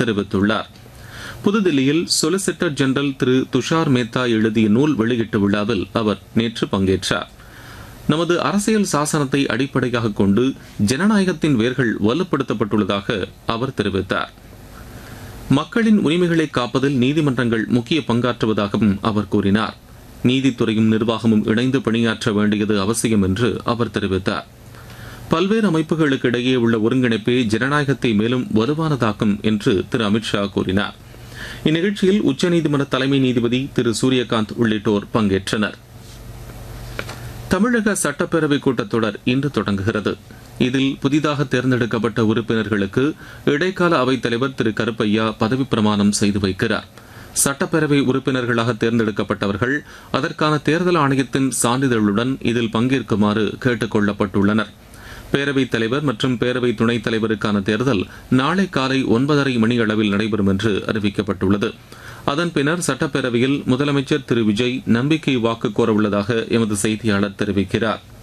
தெரிவித்துள்ளார் புதுதில்லியில் solicitor general திரு துஷார் மேத்தா எழுதிய நூல் வெளியீட்டு விழாவில் அவர் நேற்று பங்கேற்றார் நமது அரசியல் சாசனத்தை அடிப்படையாக கொண்டு ஜனநாயகத்தின் வேர்கள் வலுப்படுத்தப்பட்டுள்ளதாக அவர் தெரிவித்தார் மக்களின் உரிமைகளை காப்பதில் நீதிமன்றங்கள் முக்கிய பங்காற்றுவதாகவும் அவர் கூறினார் நீதித்துறையும் நிர்வாகமும் இணைந்து பணியாற்ற வேண்டியது அவசியம் என்று அவர் தெரிவித்தார் பல்வேறு அமைப்புகளுக்கு இடையே உள்ள ஒருங்கிணைப்பே ஜனநாயகத்தை மேலும் வலுவானதாக்கும் என்று திரு அமித்ஷா கூறினார் இந்நிகழ்ச்சியில் உச்சநீதிமன்ற தலைமை நீதிபதி திரு சூரியகாந்த் உள்ளிட்டோர் பங்கேற்றனர் தமிழக சட்டப்பேரவை கூட்டத்தொடர் இன்று தொடங்குகிறது இதில் புதிதாக தேர்ந்தெடுக்கப்பட்ட உறுப்பினர்களுக்கு இடைக்கால அவைத் தலைவர் திரு கருப்பையா பதவி பிரமாணம் செய்து வைக்கிறார் சட்டப்பேரவை உறுப்பினர்களாக தேர்ந்தெடுக்கப்பட்டவர்கள் அதற்கான தேர்தல் ஆணையத்தின் சான்றிதழுடன் இதில் பங்கேற்குமாறு கேட்டுக் கொள்ளப்பட்டுள்ளனர் பேரவைத் தலைவர் மற்றும் பேரவை துணைத் தலைவருக்கான தேர்தல் நாளை காலை ஒன்பதரை மணி அளவில் நடைபெறும் என்று அறிவிக்கப்பட்டுள்ளது அதன் பின்னர் சட்டப்பேரவையில் முதலமைச்சர் திரு விஜய் நம்பிக்கை வாக்கு கோரவுள்ளதாக எமது செய்தியாளர் தெரிவிக்கிறார்